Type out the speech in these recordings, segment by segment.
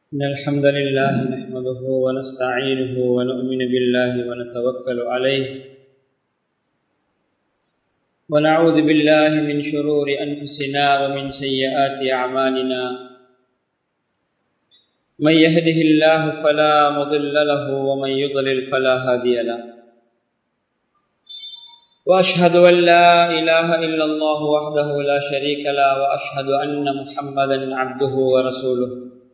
إن الحمد لله نحمده ونستعينه ونؤمن بالله ونتوكل عليه ونعوذ بالله من شرور أنفسنا ومن سيئات أعمالنا من يهده الله فلا مضل له ومن يضلل فلا هادي له وأشهد أن لا إله إلا الله وحده لا شريك له وأشهد أن محمدا عبده ورسوله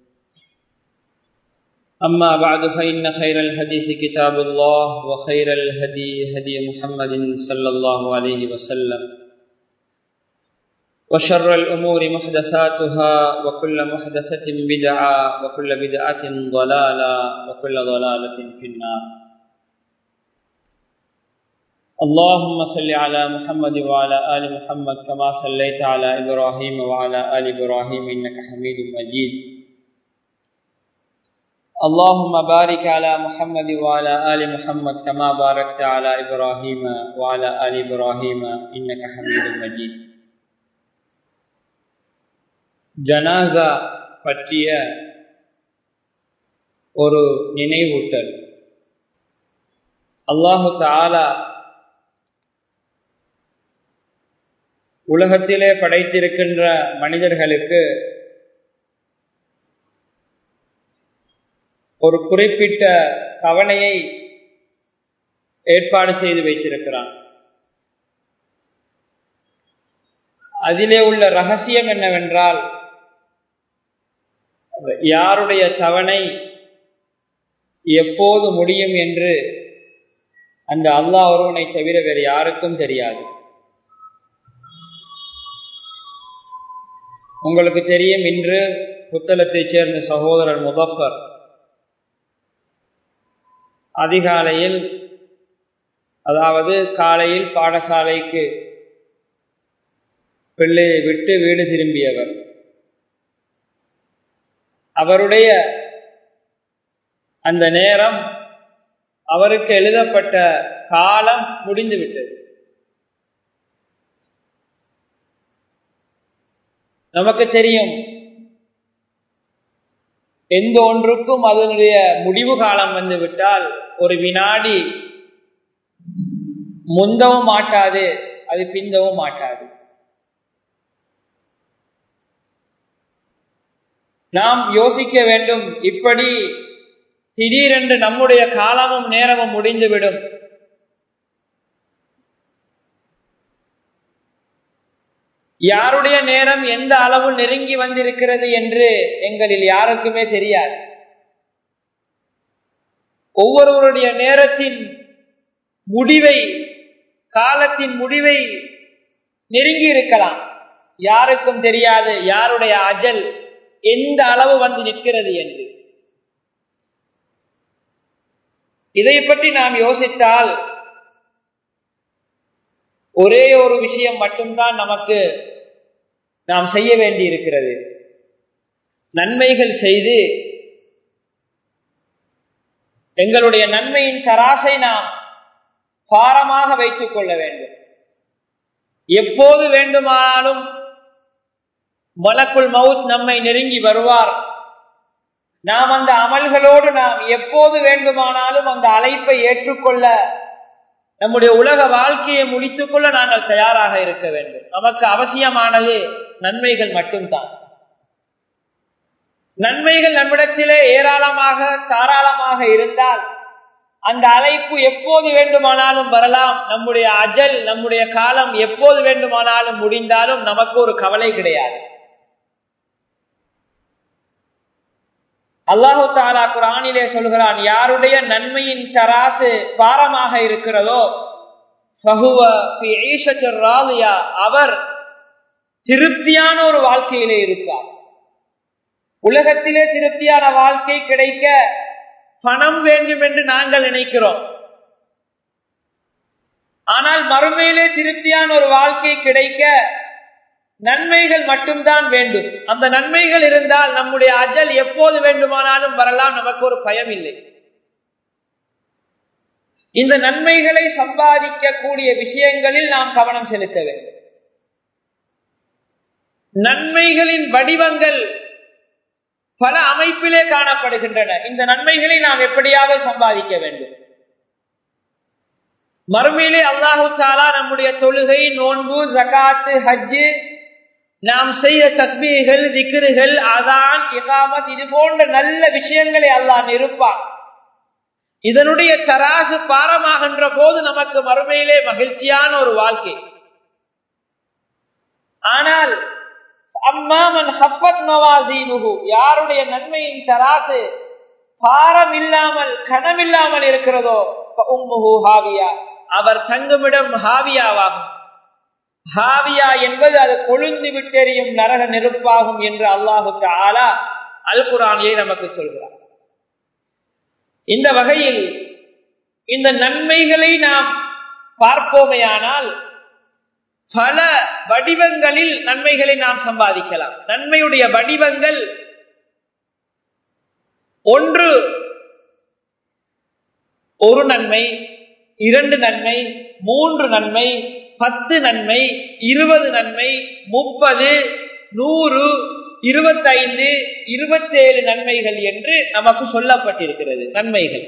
أما بعد فإن خير الحديث كتاب الله وخير الهدي هدي محمد صلى الله عليه وسلم وشر الأمور محدثاتها وكل محدثة بدعة وكل بدعة ضلالة وكل ضلالة في النار اللهم صل على محمد وعلى آل محمد كما صليت على إبراهيم وعلى آل إبراهيم إنك حميد مجيد اللهم بارك على محمد وعلى آل محمد كما باركت على إبراهيم وعلى آل إبراهيم إنك حميد مجيد ஜனாசா பற்றிய ஒரு நினைவூட்டல் அல்லாஹு தாலா உலகத்திலே படைத்திருக்கின்ற மனிதர்களுக்கு ஒரு குறிப்பிட்ட கவனையை ஏற்பாடு செய்து வைத்திருக்கிறான் அதிலே உள்ள ரகசியம் என்னவென்றால் யாருடைய தவணை எப்போது முடியும் என்று அந்த அல்லாஹ் ஒருவனை தவிர வேறு யாருக்கும் தெரியாது உங்களுக்கு தெரியும் இன்று புத்தளத்தைச் சேர்ந்த சகோதரர் முபஃபர் அதிகாலையில் அதாவது காலையில் பாடசாலைக்கு பிள்ளையை விட்டு வீடு திரும்பியவர் அவருடைய அந்த நேரம் அவருக்கு எழுதப்பட்ட காலம் முடிந்துவிட்டது நமக்கு தெரியும் எந்த ஒன்றுக்கும் அதனுடைய முடிவு காலம் வந்து விட்டால் ஒரு வினாடி முந்தவும் மாட்டாது அது பிந்தவும் மாட்டாது நாம் யோசிக்க வேண்டும் இப்படி திடீரென்று நம்முடைய காலமும் நேரமும் முடிந்துவிடும் யாருடைய நேரம் எந்த அளவு நெருங்கி வந்திருக்கிறது என்று எங்களில் யாருக்குமே தெரியாது ஒவ்வொருவருடைய நேரத்தின் முடிவை காலத்தின் முடிவை நெருங்கி இருக்கலாம் யாருக்கும் தெரியாது யாருடைய அஜல் எந்த அளவு வந்து நிற்கிறது என்று இதை பற்றி நாம் யோசித்தால் ஒரே ஒரு விஷயம் மட்டும்தான் நமக்கு நாம் செய்ய வேண்டி இருக்கிறது நன்மைகள் செய்து எங்களுடைய நன்மையின் தராசை நாம் பாரமாக வைத்துக் கொள்ள வேண்டும் எப்போது வேண்டுமானாலும் மலக்குள் மவுத் நம்மை நெருங்கி வருவார் நாம் அந்த அமல்களோடு நாம் எப்போது வேண்டுமானாலும் அந்த அழைப்பை ஏற்றுக்கொள்ள நம்முடைய உலக வாழ்க்கையை முடித்துக் கொள்ள நாங்கள் தயாராக இருக்க வேண்டும் நமக்கு அவசியமானது நன்மைகள் மட்டும்தான் நன்மைகள் நம்மிடத்திலே ஏராளமாக தாராளமாக இருந்தால் அந்த அழைப்பு எப்போது வேண்டுமானாலும் வரலாம் நம்முடைய அஜல் நம்முடைய காலம் எப்போது வேண்டுமானாலும் முடிந்தாலும் நமக்கு ஒரு கவலை கிடையாது அல்லாஹு தாலா குரானிலே சொல்கிறான் யாருடைய நன்மையின் தராசு பாரமாக இருக்கிறதோ அவர் திருப்தியான ஒரு வாழ்க்கையிலே இருப்பார் உலகத்திலே திருப்தியான வாழ்க்கை கிடைக்க பணம் வேண்டும் என்று நாங்கள் நினைக்கிறோம் ஆனால் மறுமையிலே திருப்தியான ஒரு வாழ்க்கை கிடைக்க நன்மைகள் மட்டும்தான் வேண்டும் அந்த நன்மைகள் இருந்தால் நம்முடைய அஜல் எப்போது வேண்டுமானாலும் வரலாம் நமக்கு ஒரு பயம் இல்லை இந்த நன்மைகளை சம்பாதிக்கக்கூடிய விஷயங்களில் நாம் கவனம் செலுத்த வேண்டும் நன்மைகளின் வடிவங்கள் பல அமைப்பிலே காணப்படுகின்றன இந்த நன்மைகளை நாம் எப்படியாவது சம்பாதிக்க வேண்டும் மறுமையிலே அல்லாஹு தாலா நம்முடைய தொழுகை நோன்பு ஜகாத்து ஹஜ்ஜு நாம் செய்ய தஸ்மீகள் திக்ருகள் அதான் இகாமத் இது போன்ற நல்ல விஷயங்களை அல்லாஹ் நிருப்பான் இதனுடைய தராசு பாரமாகின்ற போது நமக்கு மறுமையிலே மகிழ்ச்சியான ஒரு வாழ்க்கை ஆனால் அம்மாமன் ஹப்பத் நவாசீனுகு யாருடைய நன்மையின் தராசு பாரம் இல்லாமல் கனமில்லாமல் இருக்கிறதோ உம்முஹு ஹாவியா அவர் தங்குமிடம் ஹாவியாவாகும் ஹாவியா என்பது அது கொழுந்து விட்டெறியும் நரக நெருப்பாகும் என்று அல்லாஹுக்கு ஆலா அல் குரானியை நமக்கு சொல்கிறார் இந்த வகையில் இந்த நன்மைகளை நாம் பார்ப்போமையானால் பல வடிவங்களில் நன்மைகளை நாம் சம்பாதிக்கலாம் நன்மையுடைய வடிவங்கள் ஒன்று ஒரு நன்மை இரண்டு நன்மை மூன்று நன்மை பத்து நன்மை இருபது நன்மை முப்பது நூறு இருபத்தைந்து இருபத்தேழு நன்மைகள் என்று நமக்கு சொல்லப்பட்டிருக்கிறது நன்மைகள்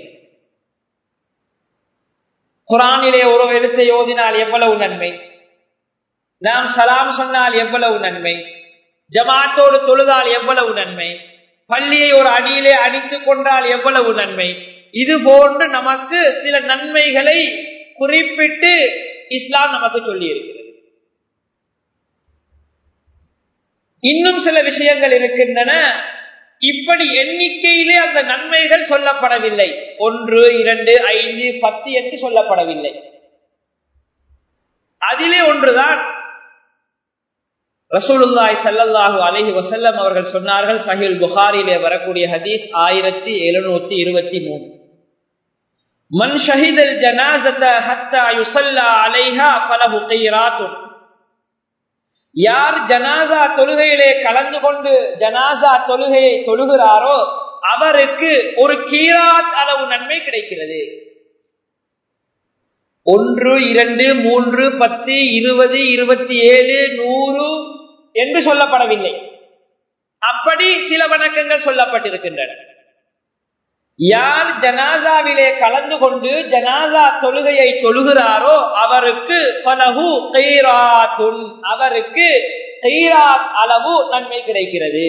குரானிலே ஒரு எழுத்தை ஓதினால் எவ்வளவு நன்மை நாம் சலாம் சொன்னால் எவ்வளவு நன்மை ஜமாத்தோடு தொழுதால் எவ்வளவு நன்மை பள்ளியை ஒரு அடியிலே அடித்துக் கொண்டால் எவ்வளவு நன்மை இது போன்று நமக்கு சில நன்மைகளை குறிப்பிட்டு இஸ்லாம் நமக்கு சொல்லி இருக்கிறது இன்னும் சில விஷயங்கள் இருக்கின்றன இப்படி எண்ணிக்கையிலே அந்த நன்மைகள் சொல்லப்படவில்லை ஒன்று இரண்டு ஐந்து பத்து என்று சொல்லப்படவில்லை அதிலே ஒன்றுதான் ரசூலுல்லாய் சல்லல்லாஹு அலஹி வசல்லம் அவர்கள் சொன்னார்கள் சஹில் புகாரிலே வரக்கூடிய ஹதீஸ் ஆயிரத்தி எழுநூத்தி இருபத்தி மூணு மன் ஷஹிதல் ஜனாசத ஹத்தா யுசல்லா அலைஹா ஃபலஹு கைராத்துன் யார் ஜனாசா தொழுகையிலே கலந்து கொண்டு ஜனாசா தொழுகையை தொழுகிறாரோ அவருக்கு ஒரு கீராத் அளவு நன்மை கிடைக்கிறது ஒன்று இரண்டு மூன்று பத்து இருபது இருபத்தி ஏழு நூறு என்று சொல்லப்படவில்லை அப்படி சில வணக்கங்கள் சொல்லப்பட்டிருக்கின்றன யார் ஜனாசாவிலே கலந்து கொண்டு ஜனாசா தொழுகையை தொழுகிறாரோ அவருக்கு பலகு கைராத்துன் அவருக்கு கைராத் அளவு நன்மை கிடைக்கிறது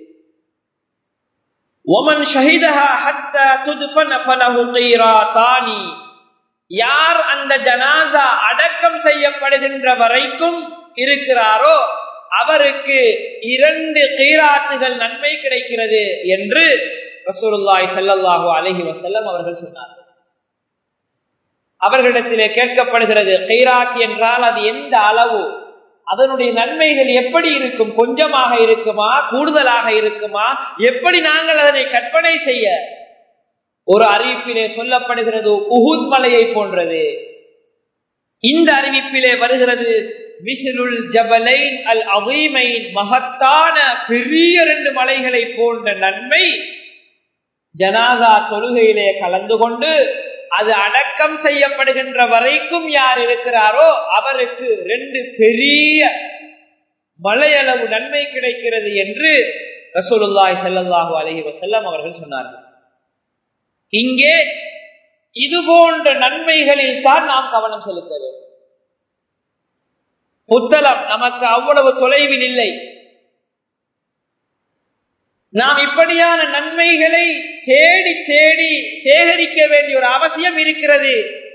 ஒமன் ஷஹிதஹா ஹத்த துதுஃபன ஃபலஹு கைராத்தானி யார் அந்த ஜனாசா அடக்கம் செய்யப்படுகின்ற வரைக்கும் இருக்கிறாரோ அவருக்கு இரண்டு கீராத்துகள் நன்மை கிடைக்கிறது என்று ரசூலுல்லாய் சல்லல்லாஹு அலஹி வசல்லம் அவர்கள் சொன்னார்கள் அவர்களிடத்திலே கேட்கப்படுகிறது கைராத் என்றால் அது எந்த அளவு அதனுடைய நன்மைகள் எப்படி இருக்கும் கொஞ்சமாக இருக்குமா கூடுதலாக இருக்குமா எப்படி நாங்கள் அதனை கற்பனை செய்ய ஒரு அறிவிப்பிலே சொல்லப்படுகிறது உஹூத் மலையை போன்றது இந்த அறிவிப்பிலே வருகிறது மிசிலுல் ஜபலைன் அல் அவீமைன் மகத்தான பெரிய ரெண்டு மலைகளை போன்ற நன்மை ஜனாதா தொழுகையிலே கலந்து கொண்டு அது அடக்கம் செய்யப்படுகின்ற வரைக்கும் யார் இருக்கிறாரோ அவருக்கு ரெண்டு பெரிய மலையளவு நன்மை கிடைக்கிறது என்று ரசூலுல்லாய் செல்லல்லாஹு அலஹி வசல்லம் அவர்கள் சொன்னார்கள் இங்கே இது போன்ற நன்மைகளில் தான் நாம் கவனம் செலுத்த வேண்டும் புத்தளம் நமக்கு அவ்வளவு தொலைவில் இல்லை நாம் இப்படியான நன்மைகளை தேடி தேடி சேகரிக்க வேண்டிய ஒரு அவசியம் இருக்கிறது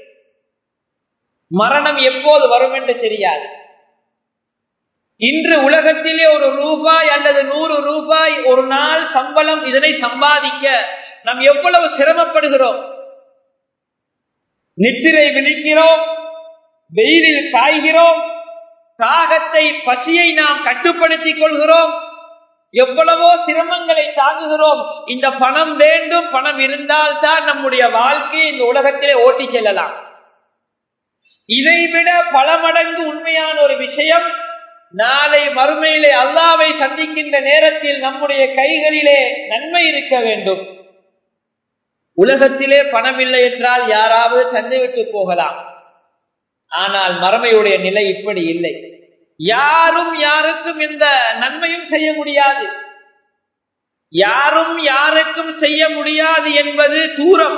மரணம் எப்போது வரும் என்று தெரியாது இன்று உலகத்திலே ஒரு ரூபாய் அல்லது நூறு ரூபாய் ஒரு நாள் சம்பளம் இதனை சம்பாதிக்க நாம் எவ்வளவு சிரமப்படுகிறோம் நித்திரை விழிக்கிறோம் வெயிலில் காய்கிறோம் தாகத்தை பசியை நாம் கட்டுப்படுத்திக் கொள்கிறோம் எவ்வளவோ சிரமங்களை தாங்குகிறோம் இந்த பணம் வேண்டும் பணம் இருந்தால் தான் நம்முடைய வாழ்க்கையை இந்த உலகத்திலே ஓட்டி செல்லலாம் இதைவிட பல மடங்கு உண்மையான ஒரு விஷயம் நாளை மறுமையிலே அல்லாவை சந்திக்கின்ற நேரத்தில் நம்முடைய கைகளிலே நன்மை இருக்க வேண்டும் உலகத்திலே பணம் இல்லை என்றால் யாராவது தந்துவிட்டு போகலாம் ஆனால் மறுமையுடைய நிலை இப்படி இல்லை யாரும் யாருக்கும் எந்த நன்மையும் செய்ய முடியாது யாரும் யாருக்கும் செய்ய முடியாது என்பது தூரம்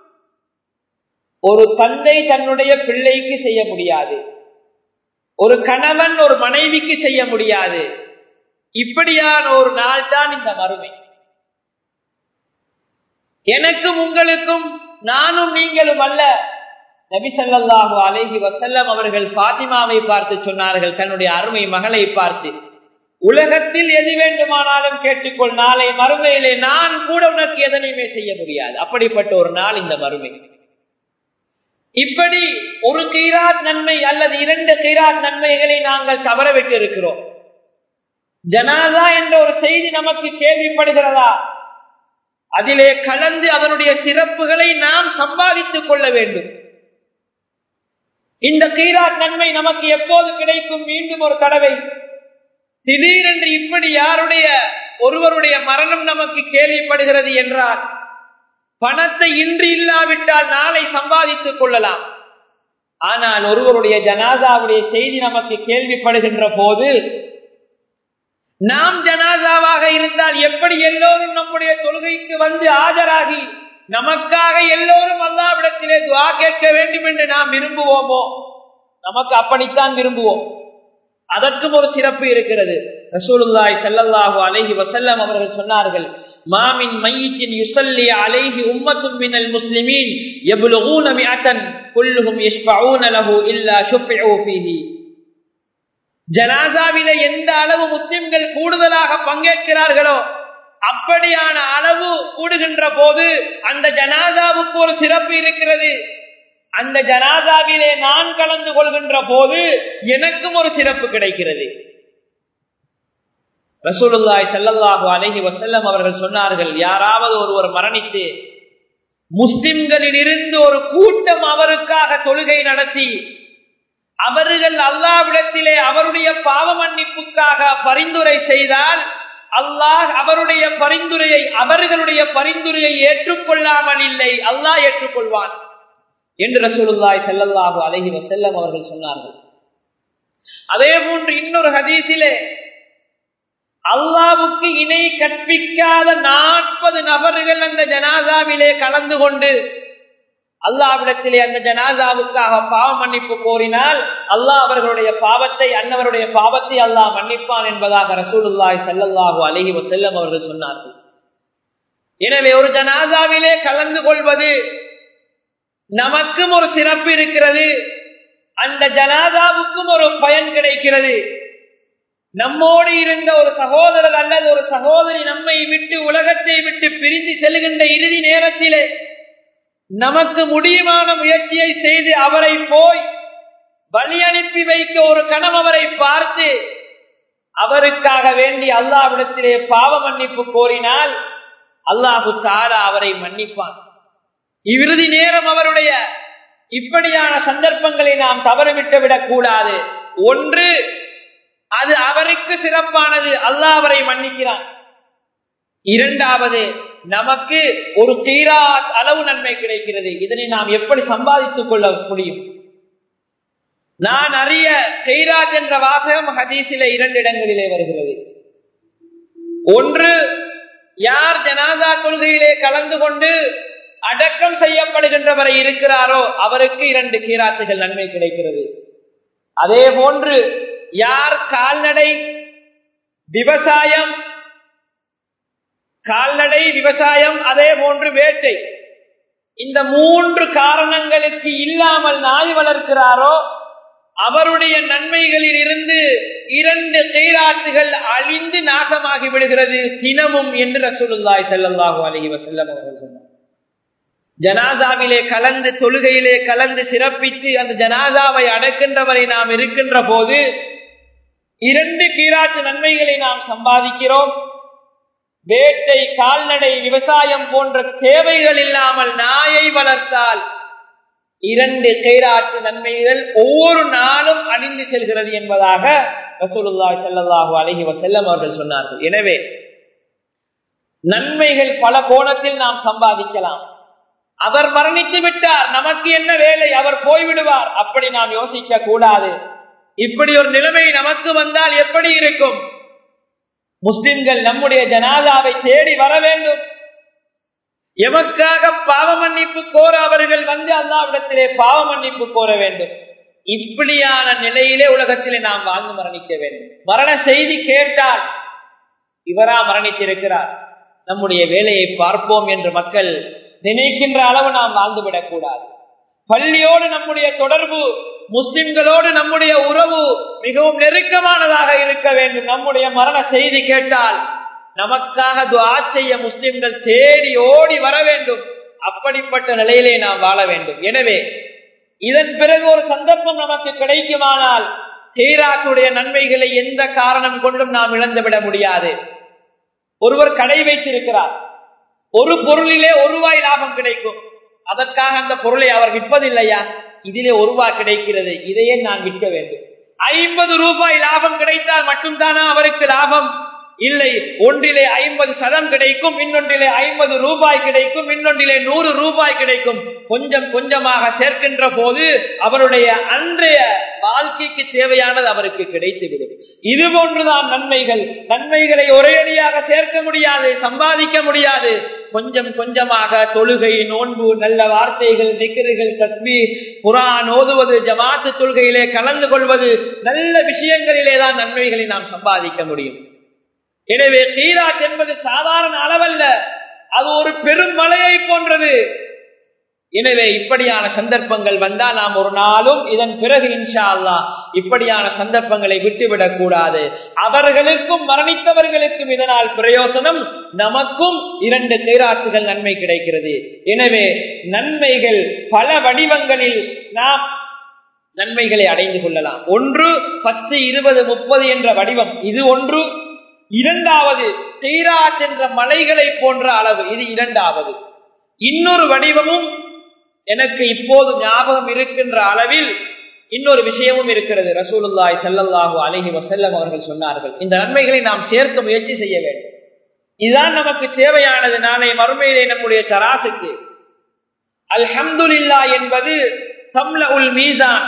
ஒரு தந்தை தன்னுடைய பிள்ளைக்கு செய்ய முடியாது ஒரு கணவன் ஒரு மனைவிக்கு செய்ய முடியாது இப்படியான ஒரு நாள் தான் இந்த மறுமை எனக்கும் உங்களுக்கும் நானும் நீங்களும் அல்ல நபிசல்லாஹு அலேஹி வசல்லம் அவர்கள் பாத்திமாவை பார்த்து சொன்னார்கள் தன்னுடைய அருமை மகளை பார்த்து உலகத்தில் எது வேண்டுமானாலும் கேட்டுக்கொள் நாளை மறுமையிலே நான் கூட உனக்கு எதனையுமே செய்ய முடியாது அப்படிப்பட்ட ஒரு நாள் இந்த மறுமை இப்படி ஒரு கீராத் நன்மை அல்லது இரண்டு கீராத் நன்மைகளை நாங்கள் தவறவிட்டு இருக்கிறோம் ஜனாதா என்ற ஒரு செய்தி நமக்கு கேள்விப்படுகிறதா அதிலே கலந்து அதனுடைய சிறப்புகளை நாம் சம்பாதித்துக் கொள்ள வேண்டும் இந்த கீராத் நன்மை நமக்கு எப்போது கிடைக்கும் மீண்டும் ஒரு தடவை திடீரென்று இப்படி யாருடைய ஒருவருடைய மரணம் நமக்கு கேள்விப்படுகிறது என்றால் பணத்தை இன்று இல்லாவிட்டால் நாளை சம்பாதித்துக் கொள்ளலாம் ஆனால் ஒருவருடைய ஜனாதாவுடைய செய்தி நமக்கு கேள்விப்படுகின்ற போது நாம் ஜனாதாவாக இருந்தால் எப்படி எல்லோரும் நம்முடைய தொழுகைக்கு வந்து ஆஜராகி நமக்காக எல்லோரும் அல்லாவிடத்திலே துவா கேட்க வேண்டும் என்று நாம் விரும்புவோமோ நமக்கு அப்படித்தான் விரும்புவோம் அதற்கும் ஒரு சிறப்பு இருக்கிறது ரசூலுல்லாய் செல்லல்லாஹு அலைஹி வசல்லம் அவர்கள் சொன்னார்கள் மாமின் மையித்தின் யுசல்லி அலைஹி உம்மத்தும் மினல் முஸ்லிமீன் யப்லுகூன மிஅத்தன் குல்லுஹும் யஷ்ஃபஊன லஹு இல்லா ஷுஃபிஊ ஃபீஹி ஜனாசாவிலே எந்த அளவு முஸ்லிம்கள் கூடுதலாக பங்கேற்கிறார்களோ அப்படியான அளவு கூடுகின்ற போது அந்த ஜனாதாவுக்கு ஒரு சிறப்பு இருக்கிறது அந்த ஜனாதாவிலே நான் கலந்து கொள்கின்ற போது எனக்கும் ஒரு சிறப்பு கிடைக்கிறது ரசூலுல்லாய் செல்லல்லாஹு அலஹி வசல்லம் அவர்கள் சொன்னார்கள் யாராவது ஒருவர் மரணித்து முஸ்லிம்களில் இருந்து ஒரு கூட்டம் அவருக்காக தொழுகை நடத்தி அவர்கள் அல்லாவிடத்திலே அவருடைய பாவ மன்னிப்புக்காக பரிந்துரை செய்தால் அல்லாஹ் அவருடைய பரிந்துரையை அவர்களுடைய பரிந்துரையை ஏற்றுக்கொள்ளாமல் இல்லை அல்லாஹ் ஏற்றுக்கொள்வான் என்று ரசூலுல்லாய் செல்லல்லாஹு அலஹி வசல்லம் அவர்கள் சொன்னார்கள் அதே போன்று இன்னொரு ஹதீஸிலே அல்லாவுக்கு இணை கற்பிக்காத நாற்பது நபர்கள் அந்த ஜனாதாவிலே கலந்து கொண்டு அல்லாவிடத்திலே அந்த ஜனாதாவுக்காக பாவ மன்னிப்பு கோரினால் அல்லாஹ் அவர்களுடைய பாவத்தை அன்னவருடைய பாவத்தை அல்லாஹ் மன்னிப்பான் என்பதாக ரசூலுல்லாய் செல்லல்லாஹு அலஹி வசல்லம் அவர்கள் சொன்னார்கள் எனவே ஒரு ஜனாதாவிலே கலந்து கொள்வது நமக்கும் ஒரு சிறப்பு இருக்கிறது அந்த ஜனாதாவுக்கும் ஒரு பயன் கிடைக்கிறது நம்மோடு இருந்த ஒரு சகோதரர் அல்லது ஒரு சகோதரி நம்மை விட்டு உலகத்தை விட்டு பிரிந்து செல்கின்ற இறுதி நேரத்திலே நமக்கு முடியுமான முயற்சியை செய்து அவரை போய் பலி அனுப்பி வைக்க ஒரு கணம் அவரை பார்த்து அவருக்காக வேண்டி அல்லாவிடத்திலே பாவ மன்னிப்பு கோரினால் அல்லாஹு தாரா அவரை மன்னிப்பான் இவ்விறுதி நேரம் அவருடைய இப்படியான சந்தர்ப்பங்களை நாம் தவறவிட்டு விடக் கூடாது ஒன்று அது அவருக்கு சிறப்பானது அல்லாஹ் அவரை மன்னிக்கிறான் இரண்டாவது நமக்கு ஒரு தீரா அளவு நன்மை கிடைக்கிறது இதனை நாம் எப்படி சம்பாதித்துக் கொள்ள முடியும் நான் அறிய கைராத் என்ற வாசகம் ஹதீஸிலே இரண்டு இடங்களிலே வருகிறது ஒன்று யார் ஜனாதா கொள்கையிலே கலந்து கொண்டு அடக்கம் செய்யப்படுகின்றவரை இருக்கிறாரோ அவருக்கு இரண்டு கீராத்துகள் நன்மை கிடைக்கிறது அதே போன்று யார் கால்நடை விவசாயம் கால்நடை விவசாயம் அதே போன்று வேட்டை இந்த மூன்று காரணங்களுக்கு இல்லாமல் நாய் வளர்க்கிறாரோ அவருடைய நன்மைகளில் இருந்து இரண்டு கைராத்துகள் அழிந்து நாசமாகி விடுகிறது தினமும் என்று ரசூலுல்லாய் செல்லல்லாஹு அலஹி வசல்லம் அவர்கள் சொன்னார் ஜனாதாவிலே கலந்து தொழுகையிலே கலந்து சிறப்பித்து அந்த ஜனாதாவை அடக்கின்றவரை நாம் இருக்கின்ற போது இரண்டு கீராட்டு நன்மைகளை நாம் சம்பாதிக்கிறோம் வேட்டை கால்நடை விவசாயம் போன்ற தேவைகள் இல்லாமல் நாயை வளர்த்தால் இரண்டு கைராத்து நன்மைகள் ஒவ்வொரு நாளும் அணிந்து செல்கிறது என்பதாக ரசூலுல்லா செல்லல்லாஹு அலஹி வசல்லம் அவர்கள் சொன்னார்கள் எனவே நன்மைகள் பல கோணத்தில் நாம் சம்பாதிக்கலாம் அவர் மரணித்து விட்டார் நமக்கு என்ன வேலை அவர் போய்விடுவார் அப்படி நாம் யோசிக்க கூடாது இப்படி ஒரு நிலைமை நமக்கு வந்தால் எப்படி இருக்கும் முஸ்லிம்கள் நம்முடைய ஜனாதாவை தேடி வர வேண்டும் எமக்காக பாவ மன்னிப்பு கோர அவர்கள் வந்து அல்லாவிடத்திலே பாவ மன்னிப்பு கோர வேண்டும் இப்படியான நிலையிலே உலகத்திலே நாம் வாழ்ந்து மரணிக்க வேண்டும் மரண செய்தி கேட்டால் இவரா மரணித்திருக்கிறார் நம்முடைய வேலையை பார்ப்போம் என்று மக்கள் நினைக்கின்ற அளவு நாம் வாழ்ந்துவிடக் கூடாது பள்ளியோடு நம்முடைய தொடர்பு முஸ்லிம்களோடு நம்முடைய உறவு மிகவும் நெருக்கமானதாக இருக்க வேண்டும் நம்முடைய மரண செய்தி கேட்டால் நமக்காக துவா செய்ய முஸ்லிம்கள் தேடி ஓடி வர வேண்டும் அப்படிப்பட்ட நிலையிலே நாம் வாழ வேண்டும் எனவே இதன் பிறகு ஒரு சந்தர்ப்பம் நமக்கு கிடைக்குமானால் ஹீராக்குடைய நன்மைகளை எந்த காரணம் கொண்டும் நாம் இழந்துவிட முடியாது ஒருவர் கடை வைத்திருக்கிறார் ஒரு பொருளிலே ஒரு ரூபாய் லாபம் கிடைக்கும் அதற்காக அந்த பொருளை அவர் விற்பதில்லையா இதிலே ஒரு ரூபாய் கிடைக்கிறது இதையே நான் விற்க வேண்டும் ஐம்பது ரூபாய் லாபம் கிடைத்தால் மட்டும்தானா அவருக்கு லாபம் இல்லை ஒன்றிலே ஐம்பது சதம் கிடைக்கும் இன்னொன்றிலே ஐம்பது ரூபாய் கிடைக்கும் இன்னொன்றிலே நூறு ரூபாய் கிடைக்கும் கொஞ்சம் கொஞ்சமாக சேர்க்கின்ற போது அவருடைய அன்றைய வாழ்க்கைக்கு தேவையானது அவருக்கு கிடைத்துவிடும் இது போன்றுதான் நன்மைகள் நன்மைகளை ஒரேடியாக சேர்க்க முடியாது சம்பாதிக்க முடியாது கொஞ்சம் கொஞ்சமாக தொழுகை நோன்பு நல்ல வார்த்தைகள் திக்கர்கள் தஸ்மீர் குரான் ஓதுவது ஜமாத்து தொழுகையிலே கலந்து கொள்வது நல்ல விஷயங்களிலே தான் நன்மைகளை நாம் சம்பாதிக்க முடியும் எனவே கீராட் என்பது சாதாரண அளவல்ல அது ஒரு பெரும் மலையை போன்றது எனவே இப்படியான சந்தர்ப்பங்கள் வந்தால் நாம் ஒரு நாளும் இதன் பிறகு இன்ஷா அல்லா இப்படியான சந்தர்ப்பங்களை விட்டுவிடக் கூடாது அவர்களுக்கும் மரணித்தவர்களுக்கும் இதனால் பிரயோசனம் நமக்கும் இரண்டு கைராத்துகள் நன்மை கிடைக்கிறது எனவே நன்மைகள் பல வடிவங்களில் நாம் நன்மைகளை அடைந்து கொள்ளலாம் ஒன்று பத்து இருபது முப்பது என்ற வடிவம் இது ஒன்று இரண்டாவது தீராத் என்ற மலைகளை போன்ற அளவு இது இரண்டாவது இன்னொரு வடிவமும் எனக்கு இப்போது ஞாபகம் இருக்கின்ற அளவில் இன்னொரு விஷயமும் இருக்கிறது ரசூலுல்லாய் செல்லல்லாஹு அலஹி வசல்லம் அவர்கள் சொன்னார்கள் இந்த நன்மைகளை நாம் சேர்க்க முயற்சி செய்ய வேண்டும் இதுதான் நமக்கு தேவையானது நாளை மறுமையிலே நம்முடைய தராசுக்கு அல்ஹம்துல்லா என்பது தம்ல உல் மீசான்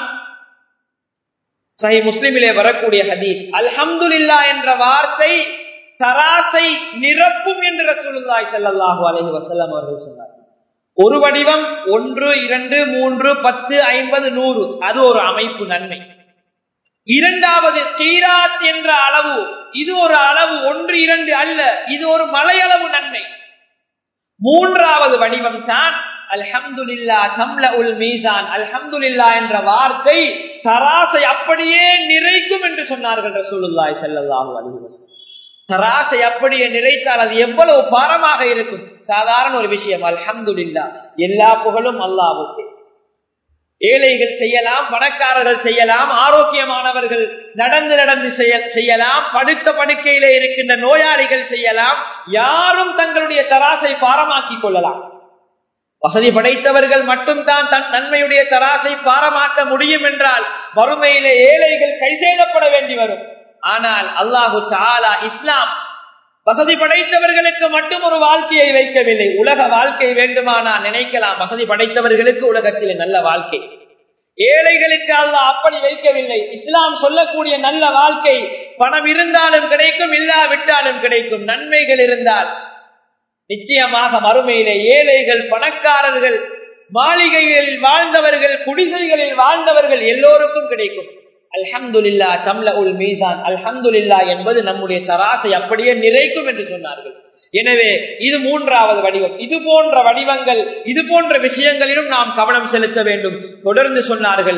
சஹி முஸ்லிமிலே வரக்கூடிய ஹதீஸ் அல்ஹம்துல்லா என்ற வார்த்தை தராசை நிரப்பும் என்று ரசூலுல்லாய் செல்லல்லாஹு அலஹி வசல்லம் அவர்கள் சொன்னார் ஒரு வடிவம் ஒன்று இரண்டு மூன்று பத்து ஐம்பது நூறு அது ஒரு அமைப்பு நன்மை இரண்டாவது தீராத் என்ற அளவு இது ஒரு அளவு ஒன்று இரண்டு அல்ல இது ஒரு மலையளவு நன்மை மூன்றாவது வடிவம் தான் அல்ஹம்துல்லா தம்ல உல் மீசான் அல்ஹம்துல்லா என்ற வார்த்தை தராசை அப்படியே நிறைக்கும் என்று சொன்னார்கள் ரசூலுல்லாய் செல்லல்லாஹு அலிவசம் தராசை அப்படியே நிறைத்தால் அது எவ்வளவு பாரமாக இருக்கும் சாதாரண ஒரு விஷயம் அல்ஹம்துல்லா எல்லா புகழும் அல்லாவுக்கு ஏழைகள் செய்யலாம் பணக்காரர்கள் செய்யலாம் ஆரோக்கியமானவர்கள் நடந்து நடந்து செய்யலாம் படுத்த படுக்கையிலே இருக்கின்ற நோயாளிகள் செய்யலாம் யாரும் தங்களுடைய தராசை பாரமாக்கிக் கொள்ளலாம் வசதி படைத்தவர்கள் மட்டும்தான் தன் நன்மையுடைய தராசை பாரமாக்க முடியும் என்றால் வறுமையிலே ஏழைகள் கைசேதப்பட வேண்டி வரும் ஆனால் அல்லாஹு தாலா இஸ்லாம் வசதி படைத்தவர்களுக்கு மட்டும் ஒரு வாழ்க்கையை வைக்கவில்லை உலக வாழ்க்கை வேண்டுமானா நினைக்கலாம் வசதி படைத்தவர்களுக்கு உலகத்திலே நல்ல வாழ்க்கை ஏழைகளுக்கு அல்லாஹ் அப்படி வைக்கவில்லை இஸ்லாம் சொல்லக்கூடிய நல்ல வாழ்க்கை பணம் இருந்தாலும் கிடைக்கும் இல்லாவிட்டாலும் கிடைக்கும் நன்மைகள் இருந்தால் நிச்சயமாக மறுமையிலே ஏழைகள் பணக்காரர்கள் மாளிகைகளில் வாழ்ந்தவர்கள் குடிசைகளில் வாழ்ந்தவர்கள் எல்லோருக்கும் கிடைக்கும் அல்ஹம்துல்லா தம்ல உல் மீசான் அல்ஹம்துல்லா என்பது நம்முடைய தராசை அப்படியே நிறைக்கும் என்று சொன்னார்கள் எனவே இது மூன்றாவது வடிவம் இது போன்ற வடிவங்கள் இது போன்ற விஷயங்களிலும் நாம் கவனம் செலுத்த வேண்டும் தொடர்ந்து சொன்னார்கள்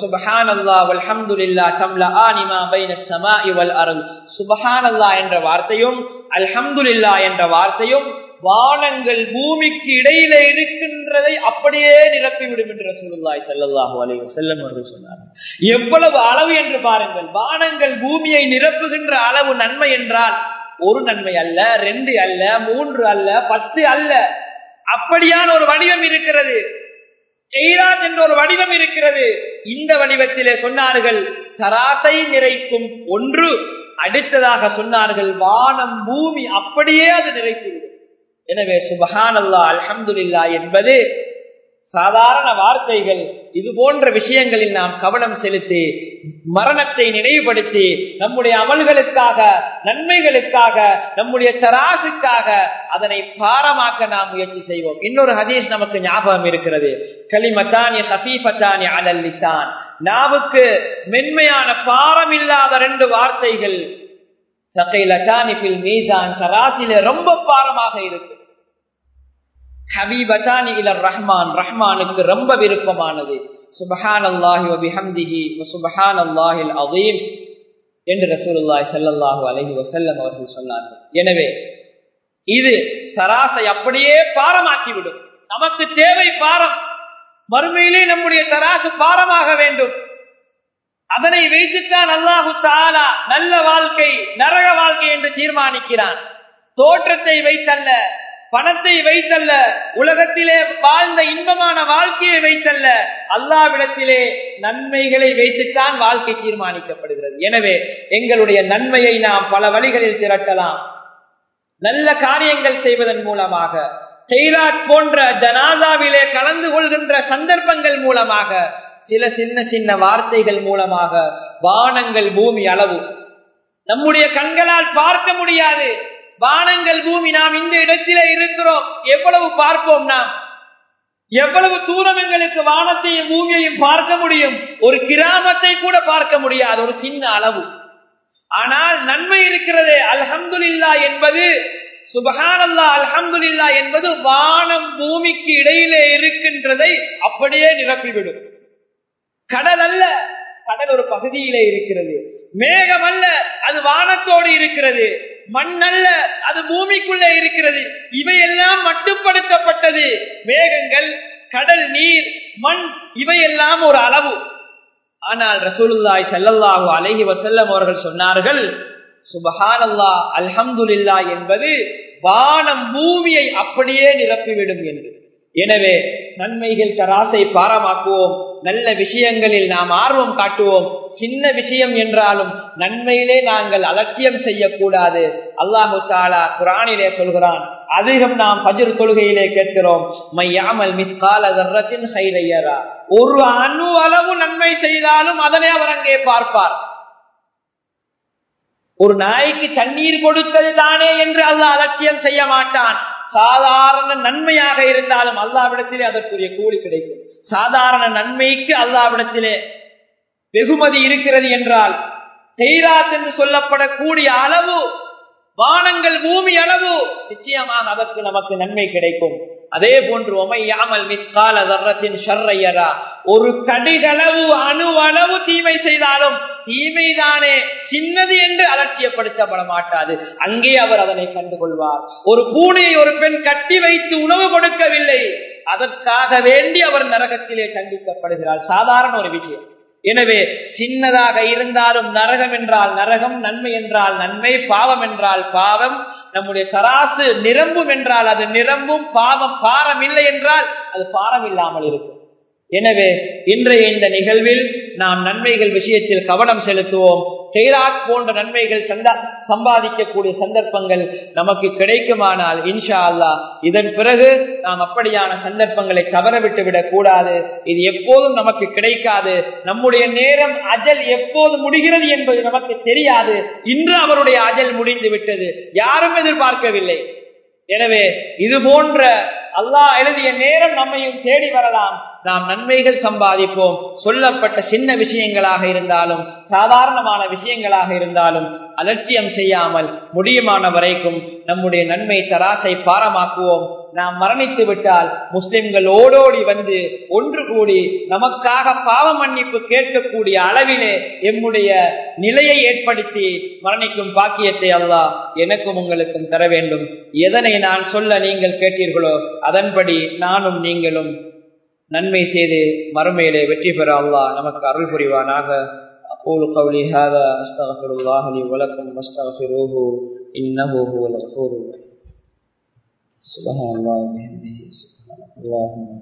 சுபஹானல்லா என்ற வார்த்தையும் அல்ஹம்துல்லா என்ற வார்த்தையும் வானங்கள் பூமிக்கு இடையில இருக்கின்றதை அப்படியே நிரப்பிவிடும் என்று ரசூலுல்லாய் செல்லல்லாஹு அலைஹி செல்லம் அவர்கள் சொன்னார்கள் எவ்வளவு அளவு என்று பாருங்கள் வானங்கள் பூமியை நிரப்புகின்ற அளவு நன்மை என்றால் ஒரு நன்மை அல்ல ரெண்டு அல்ல மூன்று அல்ல பத்து அல்ல அப்படியான ஒரு வடிவம் இருக்கிறது எய்ராத் என்ற ஒரு வடிவம் இருக்கிறது இந்த வடிவத்திலே சொன்னார்கள் சராசை நிறைக்கும் ஒன்று அடுத்ததாக சொன்னார்கள் வானம் பூமி அப்படியே அது நிறைத்துவிடும் எனவே சுபஹான் அல்லா அல்ஹம்துல்லா என்பது சாதாரண வார்த்தைகள் இது போன்ற விஷயங்களில் நாம் கவனம் செலுத்தி மரணத்தை நினைவுபடுத்தி நம்முடைய அமல்களுக்காக நன்மைகளுக்காக நம்முடைய தராசுக்காக அதனை பாரமாக்க நாம் முயற்சி செய்வோம் இன்னொரு ஹதீஸ் நமக்கு ஞாபகம் இருக்கிறது களிமத்தானி ஹபீபத்தானி அலல் லிசான் நாவுக்கு மென்மையான பாரம் இல்லாத ரெண்டு வார்த்தைகள் சகைலத்தானி ஃபில் மீசான் தராசில ரொம்ப பாரமாக இருக்கு ஹபீபத்தானி இலர் ரஹ்மான் ரஹ்மானுக்கு ரொம்ப விருப்பமானது சுபஹான் அல்லாஹி வபிஹம்திஹி சுபஹான் அல்லாஹில் அதீம் என்று ரசூலுல்லாய் சல்லல்லாஹு அலஹி வசல்லம் அவர்கள் சொன்னார்கள் எனவே இது தராசை அப்படியே பாரமாக்கிவிடும் நமக்கு தேவை பாரம் மறுமையிலே நம்முடைய தராசு பாரமாக வேண்டும் அதனை வைத்துத்தான் அல்லாஹு தாலா நல்ல வாழ்க்கை நரக வாழ்க்கை என்று தீர்மானிக்கிறான் தோற்றத்தை வைத்தல்ல பணத்தை வைத்தல்ல உலகத்திலே வாழ்ந்த இன்பமான வாழ்க்கையை வைத்தல்ல அல்லாவிடத்திலே நன்மைகளை வைத்துத்தான் வாழ்க்கை தீர்மானிக்கப்படுகிறது எனவே எங்களுடைய நன்மையை நாம் பல வழிகளில் திரட்டலாம் நல்ல காரியங்கள் செய்வதன் மூலமாக செயலாட் போன்ற ஜனாதாவிலே கலந்து கொள்கின்ற சந்தர்ப்பங்கள் மூலமாக சில சின்ன சின்ன வார்த்தைகள் மூலமாக வானங்கள் பூமி அளவு நம்முடைய கண்களால் பார்க்க முடியாது வானங்கள் பூமி நாம் இந்த இடத்திலே இருக்கிறோம் எவ்வளவு பார்ப்போம் நாம் எவ்வளவு தூரம் எங்களுக்கு வானத்தையும் பூமியையும் பார்க்க முடியும் ஒரு கிராமத்தை கூட பார்க்க முடியாது ஒரு சின்ன அளவு ஆனால் நன்மை இருக்கிறதே அல்ஹம்துலில்லா என்பது சுபஹானல்லா அல்ஹம்துலில்லா என்பது வானம் பூமிக்கு இடையிலே இருக்கின்றதை அப்படியே நிரப்பிவிடும் கடல் அல்ல கடல் ஒரு பகுதியிலே இருக்கிறது மேகம் அல்ல அது வானத்தோடு இருக்கிறது மண் அல்ல அது பூமிக்குள்ளே இருக்கிறது இவையெல்லாம் மட்டுப்படுத்தப்பட்டது மேகங்கள் கடல் நீர் மண் இவையெல்லாம் ஒரு அளவு ஆனால் ரசூலுல்லாய் செல்லல்லாஹு அலஹி வசல்லம் அவர்கள் சொன்னார்கள் சுபஹானல்லா அல்ஹம்துலில்லா என்பது வானம் பூமியை அப்படியே நிரப்பிவிடும் என்று எனவே நன்மைகள் தராசை பாரமாக்குவோம் நல்ல விஷயங்களில் நாம் ஆர்வம் காட்டுவோம் சின்ன விஷயம் என்றாலும் நன்மையிலே நாங்கள் அலட்சியம் செய்யக்கூடாது அல்லாஹு தாலா குரானிலே சொல்கிறான் அதிகம் நாம் பஜர் தொழுகையிலே கேட்கிறோம் மையாமல் மிஸ்கால தர்றத்தின் ஹைரையரா ஒரு அணு அளவு நன்மை செய்தாலும் அதனை அவர் அங்கே பார்ப்பார் ஒரு நாய்க்கு தண்ணீர் கொடுத்தது தானே என்று அல்ல அலட்சியம் செய்ய மாட்டான் சாதாரண நன்மையாக இருந்தாலும் அல்லாவிடத்திலே அதற்குரிய கூலி கிடைக்கும் சாதாரண நன்மைக்கு அல்லாவிடத்திலே வெகுமதி இருக்கிறது என்றால் செய்ராத் என்று சொல்லப்படக்கூடிய அளவு வானங்கள் பூமி அளவு நிச்சயமாக அதற்கு நமக்கு நன்மை கிடைக்கும் அதே போன்று ஒமையாமல் மிஸ்கால தர்றத்தின் ஷர்ரையரா ஒரு கடிகளவு அணு அளவு தீமை செய்தாலும் தீமைதானே சின்னது என்று அலட்சியப்படுத்தப்பட மாட்டாது அங்கே அவர் அதனை கண்டுகொள்வார் ஒரு பூனையை ஒரு பெண் கட்டி வைத்து உணவு கொடுக்கவில்லை அதற்காக வேண்டி அவர் நரகத்திலே கண்டிக்கப்படுகிறார் சாதாரண ஒரு விஷயம் எனவே சின்னதாக இருந்தாலும் நரகம் என்றால் நரகம் நன்மை என்றால் நன்மை பாவம் என்றால் பாவம் நம்முடைய தராசு நிரம்பும் என்றால் அது நிரம்பும் பாவம் பாரம் இல்லை என்றால் அது பாரம் இல்லாமல் இருக்கும் எனவே இன்றைய இந்த நிகழ்வில் நாம் நன்மைகள் விஷயத்தில் கவனம் செலுத்துவோம் கைராக் போன்ற நன்மைகள் சம்பாதிக்கக்கூடிய சந்தர்ப்பங்கள் நமக்கு கிடைக்குமானால் இன்ஷா அல்லா இதன் பிறகு நாம் அப்படியான சந்தர்ப்பங்களை தவறவிட்டு விடக் கூடாது இது எப்போதும் நமக்கு கிடைக்காது நம்முடைய நேரம் அஜல் எப்போது முடிகிறது என்பது நமக்கு தெரியாது இன்று அவருடைய அஜல் முடிந்து விட்டது யாரும் எதிர்பார்க்கவில்லை எனவே இது போன்ற அல்லாஹ் எழுதிய நேரம் நம்மையும் தேடி வரலாம் நாம் நன்மைகள் சம்பாதிப்போம் சொல்லப்பட்ட சின்ன விஷயங்களாக இருந்தாலும் சாதாரணமான விஷயங்களாக இருந்தாலும் அலட்சியம் செய்யாமல் முடியுமான வரைக்கும் நம்முடைய நன்மை தராசை பாரமாக்குவோம் நாம் மரணித்து விட்டால் முஸ்லிம்கள் ஓடோடி வந்து ஒன்று கூடி நமக்காக பாவ மன்னிப்பு கேட்கக்கூடிய அளவிலே எம்முடைய நிலையை ஏற்படுத்தி மரணிக்கும் பாக்கியத்தை அல்லாஹ் எனக்கும் உங்களுக்கும் தர வேண்டும் எதனை நான் சொல்ல நீங்கள் கேட்டீர்களோ அதன்படி நானும் நீங்களும் நன்மை செய்து மறுமையிலே வெற்றி பெற அல்லாஹ் நமக்கு அருள் புரிவானாக أقول قولي هذا أستغفر الله لي ولكم واستغفروه إنه هو الغفور الرحيم سبحان الله وبحمده سبحان اللهم